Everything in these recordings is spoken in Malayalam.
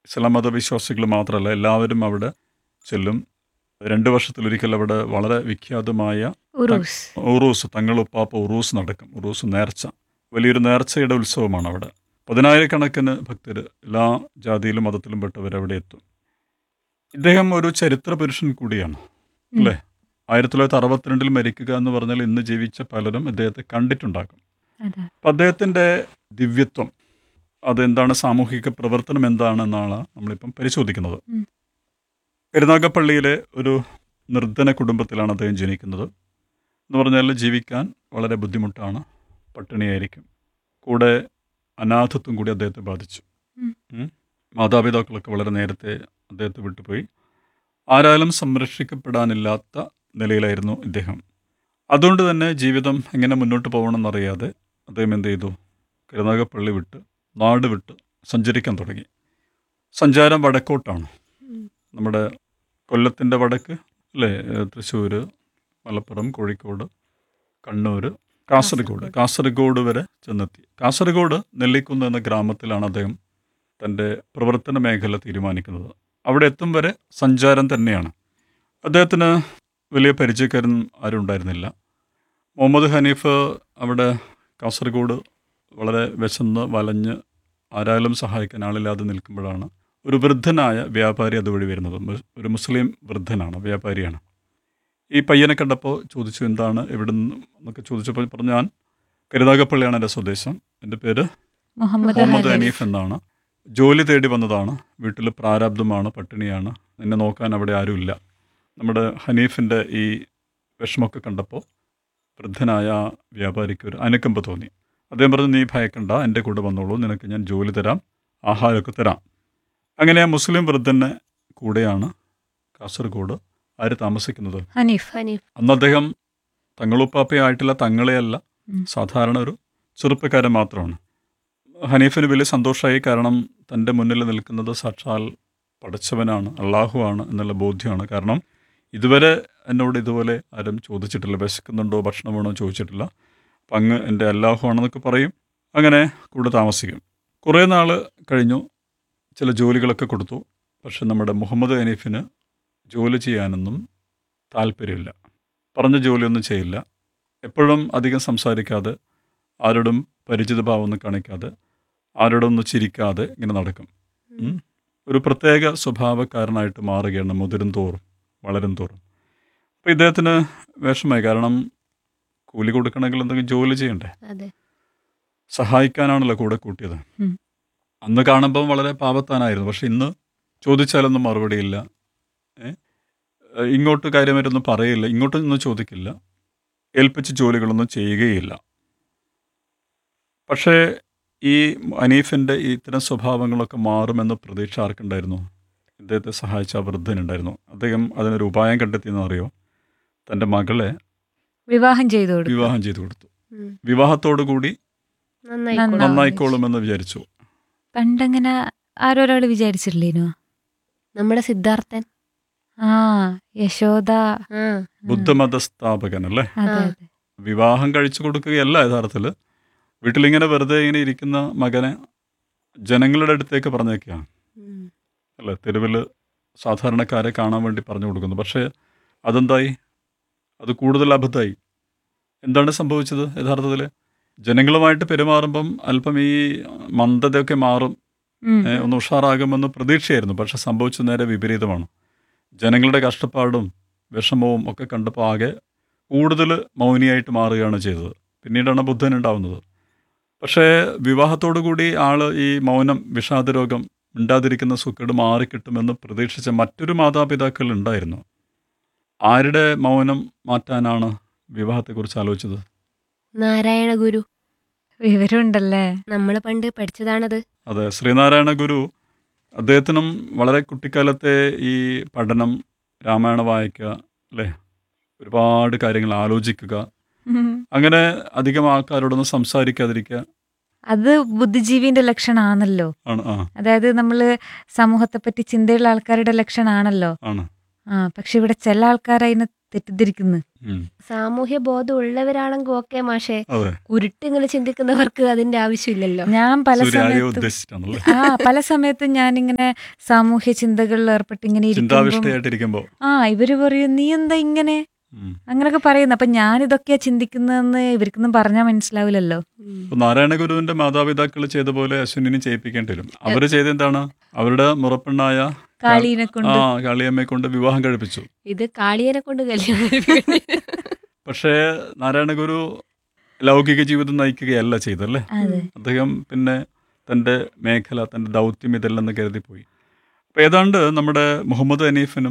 ഇസ്ലാം മതവിശ്വാസികൾ മാത്രമല്ല എല്ലാവരും അവിടെ ചെല്ലും രണ്ട് വർഷത്തിലൊരിക്കൽ അവിടെ വളരെ വിഖ്യാതമായ ഉറൂസ് ഉറൂസ് തങ്ങളുപ്പാപ്പ ഉറൂസ് നടക്കും ഉറൂസ് നേർച്ച വലിയൊരു നേർച്ചയുടെ ഉത്സവമാണ് അവിടെ പതിനായിരക്കണക്കിന് ഭക്തർ എല്ലാ ജാതിയിലും മതത്തിലും പെട്ടവർ അവിടെ എത്തും ഇദ്ദേഹം ഒരു ചരിത്ര പുരുഷൻ കൂടിയാണ് അല്ലേ ആയിരത്തി തൊള്ളായിരത്തി അറുപത്തിരണ്ടിൽ മരിക്കുക എന്ന് പറഞ്ഞാൽ ഇന്ന് ജീവിച്ച പലരും അദ്ദേഹത്തെ കണ്ടിട്ടുണ്ടാകും അതെ അപ്പം അദ്ദേഹത്തിൻ്റെ ദിവ്യത്വം അതെന്താണ് സാമൂഹിക പ്രവർത്തനം എന്താണെന്നാണ് നമ്മളിപ്പം പരിശോധിക്കുന്നത് ഉം. കരുനാഗപ്പള്ളിയിലെ ഒരു നിർധന കുടുംബത്തിലാണ് അദ്ദേഹം ജനിക്കുന്നത് എന്ന് പറഞ്ഞാൽ ജീവിക്കാൻ വളരെ ബുദ്ധിമുട്ടാണ് പട്ടിണിയായിരിക്കും കൂടെ അനാഥത്വം കൂടി അദ്ദേഹത്തെ ബാധിച്ചു ഉം. ഉം. മാതാപിതാക്കളൊക്കെ വളരെ നേരത്തെ അദ്ദേഹത്തെ വിട്ടുപോയി ആരാലും സംരക്ഷിക്കപ്പെടാനില്ലാത്ത നിലയിലായിരുന്നു ഇദ്ദേഹം അതുകൊണ്ട് തന്നെ ജീവിതം എങ്ങനെ മുന്നോട്ട് പോകണമെന്നറിയാതെ അദ്ദേഹം എന്ത് ചെയ്തു കരുനാഗപ്പള്ളി വിട്ട് നാട് വിട്ട് സഞ്ചരിക്കാൻ തുടങ്ങി സഞ്ചാരം വടക്കോട്ടാണ് നമ്മുടെ കൊല്ലത്തിൻ്റെ വടക്ക് അല്ലേ തൃശ്ശൂർ മലപ്പുറം കോഴിക്കോട് കണ്ണൂർ കാസർഗോഡ് കാസർഗോഡ് വരെ ചെന്നെത്തി കാസർഗോഡ് നെല്ലിക്കുന്ന് എന്ന ഗ്രാമത്തിലാണ് അദ്ദേഹം തൻ്റെ പ്രവർത്തന മേഖല തീരുമാനിക്കുന്നത് അവിടെ എത്തും വരെ സഞ്ചാരം തന്നെയാണ് അദ്ദേഹത്തിന് വലിയ പരിചയക്കാരൻ ആരും ഉണ്ടായിരുന്നില്ല മുഹമ്മദ് ഹനീഫ് അവിടെ കാസർഗോഡ് വളരെ വിശന്ന് വലഞ്ഞ് ആരാലും സഹായിക്കാൻ ആളില്ലാതെ നിൽക്കുമ്പോഴാണ് ഒരു വൃദ്ധനായ വ്യാപാരി അതുവഴി വരുന്നത് മു- ഒരു മുസ്ലിം വൃദ്ധനാണ് വ്യാപാരിയാണ് ഈ പയ്യനെ കണ്ടപ്പോൾ ചോദിച്ചു എന്താണ് എവിടെ നിന്ന് എന്നൊക്കെ ചോദിച്ചപ്പോൾ പറഞ്ഞു ഞാൻ കരുനാഗപ്പള്ളിയാണ് എൻ്റെ സ്വദേശം എൻ്റെ പേര് മുഹമ്മദ് മുഹമ്മദ് ഹനീഫ്. ഹനീഫ് എന്നാണ് ജോലി തേടി വന്നതാണ് വീട്ടിൽ പ്രാരാബ്ധമാണ് പട്ടിണിയാണ് എന്നെ നോക്കാൻ അവിടെ ആരുമില്ല നമ്മുടെ ഹനീഫിൻ്റെ ഈ വിഷമമൊക്കെ കണ്ടപ്പോൾ വൃദ്ധനായ ആ വ്യാപാരിക്ക് ഒരു അനുകമ്പ തോന്നി അദ്ദേഹം പറഞ്ഞു നീ ഭയക്കണ്ട എൻ്റെ കൂടെ വന്നോളൂ നിനക്ക് ഞാൻ ജോലി തരാം ആഹാരമൊക്കെ തരാം അങ്ങനെ ആ മുസ്ലിം വൃദ്ധൻ്റെ കൂടെയാണ് കാസർഗോഡ് ആര് താമസിക്കുന്നത് ഹനീഫ് ഹനീഫ് അന്ന് അദ്ദേഹം തങ്ങളുപ്പാപ്പയായിട്ടുള്ള തങ്ങളെയല്ല ഉം. സാധാരണ ഒരു ചെറുപ്പക്കാരൻ മാത്രമാണ് ഹനീഫിന് വലിയ സന്തോഷമായി കാരണം തൻ്റെ മുന്നിൽ നിൽക്കുന്നത് സാക്ഷാൽ പടച്ചവനാണ് അള്ളാഹുവാണ് എന്നുള്ള ബോധ്യമാണ് കാരണം ഇതുവരെ എന്നോട് ഇതുപോലെ ആരും ചോദിച്ചിട്ടില്ല വിശക്കുന്നുണ്ടോ ഭക്ഷണം വേണോ ചോദിച്ചിട്ടില്ല അപ്പം അങ്ങ് എൻ്റെ അല്ലാഹു ആണെന്നൊക്കെ പറയും അങ്ങനെ കൂടെ താമസിക്കും കുറേ നാൾ കഴിഞ്ഞു ചില ജോലികളൊക്കെ കൊടുത്തു പക്ഷെ നമ്മുടെ മുഹമ്മദ് ഹനീഫിന് ജോലി ചെയ്യാനൊന്നും താല്പര്യമില്ല പറഞ്ഞ ജോലിയൊന്നും ചെയ്യില്ല എപ്പോഴും അധികം സംസാരിക്കാതെ ആരോടും പരിചിത ഭാവമൊന്നും കാണിക്കാതെ ആരോടൊന്നും ചിരിക്കാതെ ഇങ്ങനെ നടക്കും ഉം. ഒരു പ്രത്യേക സ്വഭാവക്കാരനായിട്ട് മാറുകയാണ് മുതിരും തോറും വളരും തോറും അപ്പോൾ ഇദ്ദേഹത്തിന് വിഷമമായി കാരണം കൂലി കൊടുക്കണമെങ്കിൽ എന്തെങ്കിലും ജോലി ചെയ്യണ്ടേ അതെ സഹായിക്കാനാണല്ലോ കൂടെ കൂട്ടിയത് ഉം. അന്ന് കാണുമ്പം വളരെ പാപത്താനായിരുന്നു പക്ഷെ ഇന്ന് ചോദിച്ചാലൊന്നും മറുപടിയില്ല ഏ? ഏ, ഇങ്ങോട്ട് കാര്യമായിട്ടൊന്നും പറയില്ല ഇങ്ങോട്ടൊന്നും ചോദിക്കില്ല ഏൽപ്പിച്ച ജോലികളൊന്നും ചെയ്യുകയില്ല പക്ഷേ ഈ അനീഫിൻ്റെ ഈ ഇത്തരം സ്വഭാവങ്ങളൊക്കെ മാറുമെന്ന പ്രതീക്ഷ ആർക്കുണ്ടായിരുന്നു ഇദ്ദേഹത്തെ സഹായിച്ച ആ വൃദ്ധനുണ്ടായിരുന്നു അദ്ദേഹം അതിനൊരു ഉപായം കണ്ടെത്തിയെന്ന് അറിയോ തൻ്റെ മകളെ വിവാഹം ചെയ്തു കൊടുത്തു വിവാഹം ചെയ്തു കൊടുത്തു ഉം. വിവാഹത്തോടു കൂടി നന്നായിക്കോളും. നന്നായി. നന്നായിക്കോളുമെന്ന് വിചാരിച്ചു പണ്ടങ്ങനെ ആരോരാൾ വിചാരിച്ചിട്ടില്ലേനോ നമ്മുടെ സിദ്ധാർത്ഥൻ ആ യശോദ ആ ബുദ്ധമത സ്ഥാപകൻ അല്ലേ അതെ ആ. അതെ വിവാഹം കഴിച്ചു കൊടുക്കുകയല്ല യഥാർത്ഥത്തിൽ വീട്ടിലിങ്ങനെ വെറുതെ ഇങ്ങനെ ഇരിക്കുന്ന മകനെ ജനങ്ങളുടെ അടുത്തേക്ക് പറഞ്ഞേക്കുകയാണ് ഉം. അല്ലേ തെരുവിൽ സാധാരണക്കാരെ കാണാൻ വേണ്ടി പറഞ്ഞു കൊടുക്കുന്നു പക്ഷേ അതെന്തായി അത് കൂടുതൽ അബദ്ധമായി എന്താണ് സംഭവിച്ചത് യഥാർത്ഥത്തിൽ ജനങ്ങളുമായിട്ട് പെരുമാറുമ്പം അല്പം ഈ മന്ദതയൊക്കെ മാറും ഉം. ഏ, ഒന്ന് ഉഷാറാകുമെന്ന് പ്രതീക്ഷയായിരുന്നു പക്ഷെ സംഭവിച്ചത് നേരെ വിപരീതമാണ് ജനങ്ങളുടെ കഷ്ടപ്പാടും വിഷമവും ഒക്കെ കണ്ടപ്പോൾ ആകെ കൂടുതൽ മൗനിയായിട്ട് മാറുകയാണ് ചെയ്തത് പിന്നീടാണ് ബുദ്ധൻ ഉണ്ടാവുന്നത് പക്ഷേ വിവാഹത്തോടു കൂടി ആൾ ഈ മൗനം വിഷാദരോഗം മിണ്ടാതിരിക്കുന്ന സുക്കേട് മാറിക്കിട്ടുമെന്ന് പ്രതീക്ഷിച്ച മറ്റൊരു മാതാപിതാക്കൾ ഉണ്ടായിരുന്നു ആരുടെ മൗനം മാറ്റാനാണ് വിവാഹത്തെക്കുറിച്ച് ആലോചിച്ചത് നാരായണ ഗുരു വിവരമുണ്ടല്ലേ നമ്മൾ പണ്ട് പഠിച്ചതാണത് അതെ ശ്രീനാരായണ ഗുരു അദ്ദേഹത്തിനും വളരെ കുട്ടിക്കാലത്തെ ഈ പഠനം രാമായണ വായിക്കുക അല്ലേ ഒരുപാട് കാര്യങ്ങൾ ആലോചിക്കുക ഉം. അങ്ങനെ അധികം ആൾക്കാരോടൊന്നും സംസാരിക്കാതിരിക്കുക അത് ബുദ്ധിജീവിന്റെ ലക്ഷണമാണല്ലോ ആണ് ആ അതായത് നമ്മള് സമൂഹത്തെ പറ്റി ചിന്തയുള്ള ആൾക്കാരുടെ ലക്ഷണമാണല്ലോ ആണ് ആ പക്ഷെ ഇവിടെ ചില ആൾക്കാർ അതിന് തെറ്റിദ്ധരിക്കുന്നു ഉം. സാമൂഹ്യ ബോധം ഉള്ളവരാണെങ്കിൽ ഓക്കെ മാഷേ അതെ കുരുട്ട് ഇങ്ങനെ ചിന്തിക്കുന്നവർക്ക് അതിന്റെ ആവശ്യമില്ലല്ലോ ഞാൻ പല സൂര്യായെ സമയത്തും ഉദ്ദേശിച്ചിട്ടാണല്ലേ ആ പല സമയത്തും ഞാനിങ്ങനെ സാമൂഹ്യ ചിന്തകളിൽ ഏർപ്പെട്ട് ഇങ്ങനെ ഇരിക്കുമ്പം ചിന്താവിഷ്ടയായിട്ടിരിക്കുമ്പോ ആ ഇവര് പറയും നീ എന്താ ഇങ്ങനെ ഉം. അങ്ങനൊക്കെ പറയുന്നു അപ്പൊ ഞാൻ ഇതൊക്കെയാ ചിന്തിക്കുന്നതെന്ന് ഇവർക്കൊന്നും പറഞ്ഞാൽ മനസ്സിലാവില്ലല്ലോ ഉം. ഇപ്പൊ നാരായണ ഗുരുവിന്റെ മാതാപിതാക്കൾ ചെയ്ത പോലെ അശ്വിനിനും ചെയ്യിപ്പിക്കേണ്ടി വരും അവര് ചെയ്ത എന്താണ് അവരുടെ മുറപ്പെണ്ണായ കാളീനെ ആ കൊണ്ട് കാളിയമ്മയെ കൊണ്ട് വിവാഹം കഴിപ്പിച്ചു ഇത് കാളിയനെ കൊണ്ട് കല്യാണം കഴിപ്പിക്കണ്ടേ? പക്ഷേ നാരായണ ഗുരു ലൗകിക ജീവിതം നയിക്കുകയല്ല ചെയ്തല്ലേ അതെ അദ്ദേഹം പിന്നെ തൻ്റെ മേഖല തൻ്റെ ദൗത്യം ഇതല്ലെന്ന് കരുതിപ്പോയി അപ്പോൾ ഏതാണ്ട് നമ്മുടെ മുഹമ്മദ് ഹനീഫിനും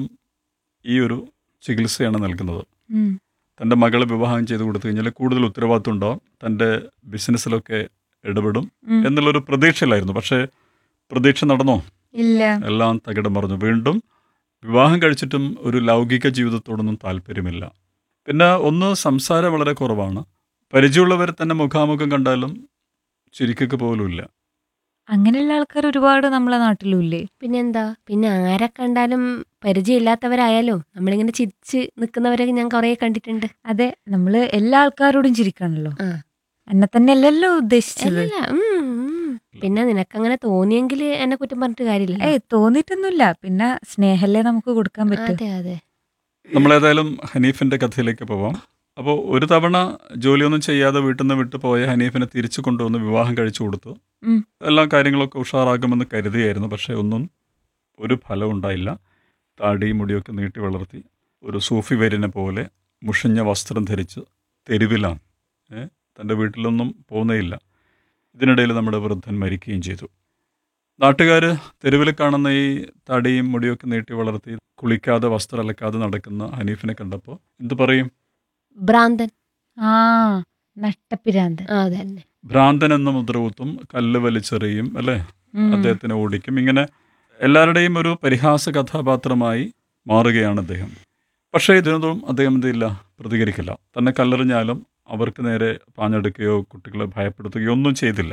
ഈ ഒരു ചികിത്സയാണ് നൽകുന്നത് ഉം. തൻ്റെ മകളെ വിവാഹം ചെയ്ത് കൊടുത്തു കഴിഞ്ഞാൽ കൂടുതൽ ഉത്തരവാദിത്വം ഉണ്ടാവും തൻ്റെ ബിസിനസ്സിലൊക്കെ ഇടപെടും ഉം. എന്നുള്ളൊരു പ്രതീക്ഷയിലായിരുന്നു പക്ഷേ പ്രതീക്ഷ നടന്നോ ഇല്ല എല്ലാം തകിടം മറിഞ്ഞു വീണ്ടും വിവാഹം കഴിച്ചിട്ടും ഒരു ലൗകിക ജീവിതത്തോടൊന്നും താല്പര്യമില്ല പിന്നെ ഒന്ന് സംസാരം വളരെ കുറവാണ് പരിചയമുള്ളവരെ തന്നെ മുഖാമുഖം കണ്ടാലും ചിരിക്കൊക്കെ പോലുമില്ല അങ്ങനെയുള്ള ആൾക്കാർ ഒരുപാട് നമ്മളെ നാട്ടിലും ഇല്ലേ പിന്നെന്താ പിന്നെ ആരെ കണ്ടാലും പരിചയമില്ലാത്തവരായാലും നമ്മളിങ്ങനെ ചിരിച്ച് നിൽക്കുന്നവരൊക്കെ ഞാൻ കുറേ കണ്ടിട്ടുണ്ട് അതെ നമ്മള് എല്ലാ ആൾക്കാരോടും ചിരിക്കണല്ലോ ആ. എന്നെ തന്നെ അല്ലല്ലോ ഉദ്ദേശിച്ചത് അല്ലല്ല ഉം, ഉം. പിന്നെ നിനക്കങ്ങനെ തോന്നിയെങ്കിൽ എന്നെ കുറ്റം പറഞ്ഞിട്ട് കാര്യമില്ല ഏയ് തോന്നിയിട്ടൊന്നുമില്ല പിന്നെ സ്നേഹല്ലേ നമുക്ക് കൊടുക്കാൻ പറ്റൂ അതെ അതെ നമ്മളേതായാലും ഹനീഫിൻ്റെ കഥയിലേക്ക് പോവാം അപ്പോൾ ഒരു തവണ ജോലിയൊന്നും ചെയ്യാതെ വീട്ടിൽ നിന്ന് വിട്ടു പോയ ഹനീഫിനെ തിരിച്ചു കൊണ്ടുവന്ന് വിവാഹം കഴിച്ചു കൊടുത്തു ഉം. എല്ലാ കാര്യങ്ങളൊക്കെ ഉഷാറാകുമെന്ന് കരുതിയായിരുന്നു പക്ഷേ ഒന്നും ഒരു ഫലം ഉണ്ടായില്ല താടി മുടിയൊക്കെ നീട്ടി വളർത്തി ഒരു സൂഫി വരിനെ പോലെ മുഷിഞ്ഞ വസ്ത്രം ധരിച്ച് തെരുവിലാണ് ഏ തൻ്റെ വീട്ടിലൊന്നും പോകുന്നേയില്ല ഇതിനിടയിൽ നമ്മുടെ വൃദ്ധൻ മരിക്കുകയും ചെയ്തു നാട്ടുകാർ തെരുവിൽ കാണുന്ന ഈ തടിയും മുടിയൊക്കെ നീട്ടി വളർത്തി കുളിക്കാതെ വസ്ത്രം അലക്കാതെ നടക്കുന്ന ഹനീഫിനെ കണ്ടപ്പോൾ എന്തു പറയും ഭ്രാന്തൻ ആ നഷ്ടപ്പിരാന്ത് ആ അതെ തന്നെ ഭ്രാന്തൻ എന്ന മുദ്രകുത്തും കല്ല് വലിച്ചെറിയും അല്ലേ ഉം. അദ്ദേഹത്തിനെ ഓടിക്കും ഇങ്ങനെ എല്ലാവരുടെയും ഒരു പരിഹാസ കഥാപാത്രമായി മാറുകയാണ് അദ്ദേഹം പക്ഷേ ഇതിനൊന്നും അദ്ദേഹം എന്തില്ല പ്രതികരിക്കില്ല തന്നെ കല്ലെറിഞ്ഞാലും അവർക്ക് നേരെ പാഞ്ഞെടുക്കുകയോ കുട്ടികളെ ഭയപ്പെടുത്തുകയോ ഒന്നും ചെയ്തില്ല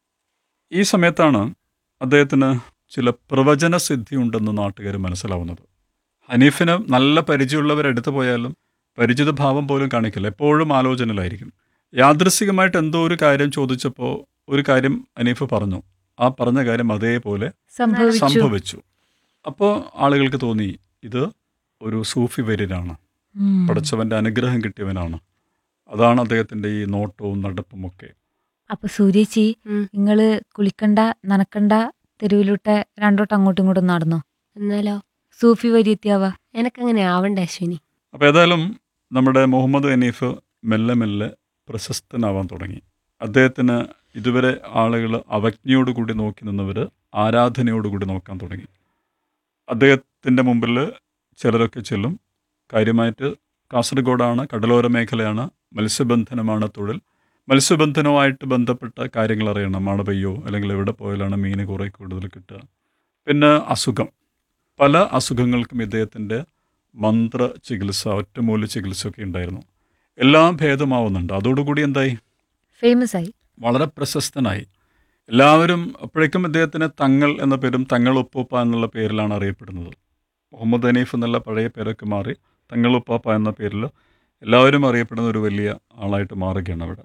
ഈ സമയത്താണ് അദ്ദേഹത്തിന് ചില പ്രവചന സിദ്ധി ഉണ്ടെന്ന് നാട്ടുകാർ മനസ്സിലാവുന്നത് ഹനീഫിന് നല്ല പരിചയമുള്ളവരെടുത്തു പോയാലും പരിചിത ഭാവം പോലും കാണിക്കില്ല എപ്പോഴും ആലോചനയിലായിരിക്കും യാദൃശികമായിട്ട് എന്തോ ഒരു കാര്യം ചോദിച്ചപ്പോൾ ഒരു കാര്യം ഹനീഫ് പറഞ്ഞു ആ പറഞ്ഞ കാര്യം അതേപോലെ സംഭവിച്ചു സംഭവിച്ചു അപ്പോൾ ആളുകൾക്ക് തോന്നി ഇത് ഒരു സൂഫി വര്യനാണ് ഉം. പടച്ചവൻ്റെ അനുഗ്രഹം കിട്ടിയവനാണ് അതാണ് അദ്ദേഹത്തിൻ്റെ ഈ നോട്ടവും നടപ്പും ഒക്കെ അപ്പൊ സൂര്യേച്ചി ഉം. നിങ്ങള് കുളിക്കണ്ട നനക്കണ്ട തെരുവിലൂട്ടെ രണ്ടോട്ട് അങ്ങോട്ടും ഇങ്ങോട്ടും നടന്നോ എന്നാലോ സൂഫി വരിയെത്തിയാവാ എനക്കങ്ങനെ ആവണ്ടേ അശ്വിനി അപ്പോൾ ഏതായാലും നമ്മുടെ മുഹമ്മദ് ഹനീഫ് മെല്ലെ മെല്ലെ പ്രശസ്തനാവാൻ തുടങ്ങി അദ്ദേഹത്തിന് ഇതുവരെ ആളുകൾ അവജ്ഞയോടുകൂടി നോക്കി നിന്നവർ ആരാധനയോടുകൂടി നോക്കാൻ തുടങ്ങി അദ്ദേഹത്തിൻ്റെ മുമ്പിൽ ചിലരൊക്കെ ചെല്ലും കാര്യമായിട്ട് കാസർഗോഡാണ് കടലോര മേഖലയാണ് മത്സ്യബന്ധനമാണ് തൊഴിൽ മത്സ്യബന്ധനവുമായിട്ട് ബന്ധപ്പെട്ട കാര്യങ്ങൾ അറിയണം മഴ പെയ്യോ അല്ലെങ്കിൽ എവിടെ പോയാലാണ് മീൻ കുറേ കൂടുതൽ കിട്ടുക പിന്നെ അസുഖം പല അസുഖങ്ങൾക്കും ഇദ്ദേഹത്തിൻ്റെ മന്ത്ര ചികിത്സ ഒറ്റമൂല്യ ചികിത്സയൊക്കെ ഉണ്ടായിരുന്നു എല്ലാം ഭേദമാവുന്നുണ്ട് അതോടുകൂടി എന്തായി ഫേമസ് ആയി വളരെ പ്രശസ്തനായി എല്ലാവരും അപ്പോഴേക്കും ഇദ്ദേഹത്തിന് തങ്ങൾ എന്ന പേരും തങ്ങൾ ഉപ്പൂപ്പ എന്നുള്ള പേരിലാണ് അറിയപ്പെടുന്നത് മുഹമ്മദ് ഹനീഫ് എന്നുള്ള പഴയ പേരൊക്കെ മാറി തങ്ങൾ ഉപ്പാപ്പ എന്ന പേരിൽ എല്ലാവരും അറിയപ്പെടുന്ന ഒരു വലിയ ആളായിട്ട് മാറുകയാണ് അവിടെ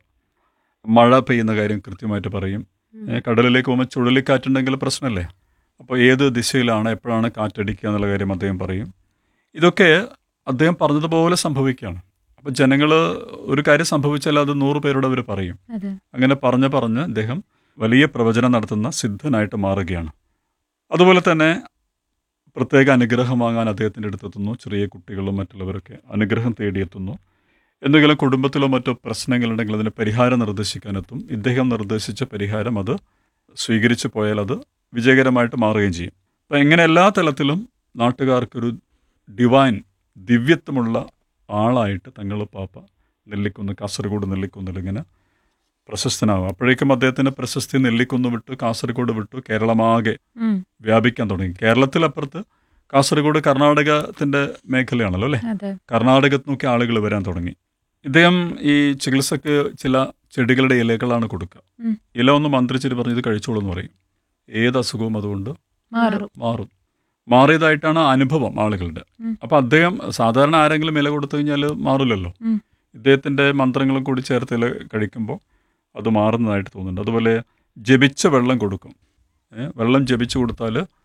മഴ പെയ്യുന്ന കാര്യം കൃത്യമായിട്ട് പറയും ഏ, കടലിലേക്ക് പോകുമ്പോൾ ചുഴലിക്കാറ്റുണ്ടെങ്കിൽ പ്രശ്നമല്ലേ അപ്പോൾ ഏത് ദിശയിലാണ് എപ്പോഴാണ് കാറ്റടിക്കുക എന്നുള്ള കാര്യം അദ്ദേഹം പറയും ഇതൊക്കെ അദ്ദേഹം പറഞ്ഞതുപോലെ സംഭവിക്കുകയാണ് അപ്പോൾ ജനങ്ങൾ ഒരു കാര്യം സംഭവിച്ചാൽ അത് നൂറ് പേരോട് അവർ പറയും അതെ അങ്ങനെ പറഞ്ഞ് പറഞ്ഞ് അദ്ദേഹം വലിയ പ്രവചനം നടത്തുന്ന സിദ്ധനായിട്ട് മാറുകയാണ് അതുപോലെ തന്നെ പ്രത്യേക അനുഗ്രഹം വാങ്ങാൻ അദ്ദേഹത്തിൻ്റെ അടുത്തെത്തുന്നു ചെറിയ കുട്ടികളും മറ്റുള്ളവരൊക്കെ അനുഗ്രഹം തേടിയെത്തുന്നു എന്തെങ്കിലും കുടുംബത്തിലോ മറ്റോ പ്രശ്നങ്ങളുണ്ടെങ്കിൽ അതിന് പരിഹാരം നിർദ്ദേശിക്കാനെത്തും ഇദ്ദേഹം നിർദ്ദേശിച്ച പരിഹാരം അത് സ്വീകരിച്ചു പോയാൽ അത് വിജയകരമായിട്ട് മാറുകയും ചെയ്യും അപ്പം ഇങ്ങനെ എല്ലാ തലത്തിലും നാട്ടുകാർക്കൊരു ഡിവൈൻ ദിവ്യത്വമുള്ള ആളായിട്ട് തങ്ങൾ പാപ്പ നെല്ലിക്കുന്ന് കാസർഗോഡ് നെല്ലിക്കുന്നിൽ ഇങ്ങനെ പ്രശസ്തനാകും അപ്പോഴേക്കും അദ്ദേഹത്തിൻ്റെ പ്രശസ്തി നെല്ലിക്കുന്ന് വിട്ടു കാസർഗോഡ് വിട്ടു കേരളമാകെ ഉം. വ്യാപിക്കാൻ തുടങ്ങി കേരളത്തിലപ്പുറത്ത് കാസർഗോഡ് കർണാടകത്തിൻ്റെ മേഖലയാണല്ലോ അല്ലേ അതെ കർണാടകത്തിൽ നോക്കി ആളുകൾ വരാൻ തുടങ്ങി ഇദ്ദേഹം ഈ ചികിത്സക്ക് ചില ചെടികളുടെ ഇലകളാണ് കൊടുക്കുക ഉം. ഇല ഒന്ന് മന്ത്രിച്ചിട്ട് പറഞ്ഞ് ഇത് കഴിച്ചോളൂ എന്ന് പറയും ഏത് അസുഖവും അതുകൊണ്ട് മാറും മാറും മാറിയതായിട്ടാണ് അനുഭവം ആളുകളുടെ ഉം. അപ്പോൾ അദ്ദേഹം സാധാരണ ആരെങ്കിലും ഇല കൊടുത്തു കഴിഞ്ഞാൽ മാറില്ലല്ലോ ഉം. ഇദ്ദേഹത്തിൻ്റെ മന്ത്രങ്ങളും കൂടി ചേർത്ത് ഇല കഴിക്കുമ്പോൾ അത് മാറുന്നതായിട്ട് തോന്നുന്നുണ്ട് അതുപോലെ ജപിച്ച വെള്ളം കൊടുക്കും ഏ, വെള്ളം ജപിച്ചു കൊടുത്താൽ